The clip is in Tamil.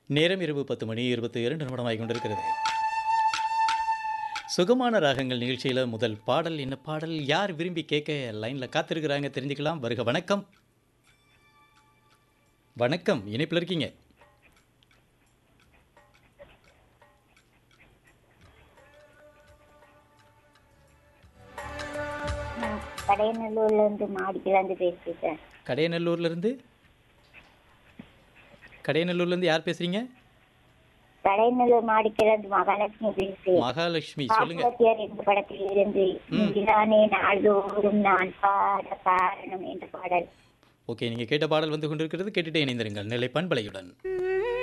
நேரம் இரவு பத்து மணி இருபத்தி இரண்டு நிமிடமாகி கொண்டிருக்கிறது சுகமான ராகங்கள் நிகழ்ச்சியில் முதல் பாடல் என்ன பாடல் யார் விரும்பி கேட்க லைனில் காத்திருக்கிறாங்க தெரிஞ்சுக்கலாம் வருக வணக்கம் வணக்கம் இணைப்பில் இருக்கீங்க நான் கடையநல்லூர்ல இருந்து மாடிக்கிலாந்து பேசுறேன் கடையநல்லூர்லேருந்து கடையநல்லூர்லேருந்து யார் பேசுகிறீங்க கடையநல்லூர் மாடிக்கிலாந்து மகாலட்சுமி பேசுறேன் மகாலட்சுமி சொல்லுங்க பாப்பாத்தியார் என்ற படத்தில் இருந்து நீதானே நாள்தோறும் நான் பாட காரணம் என்ற பாடல் ஓகே நீங்கள் கேட்ட பாடல் வந்து கொண்டிருக்கிறது கேட்டுட்டே இணைந்திருங்கள் நிலை பண்பலையுடன்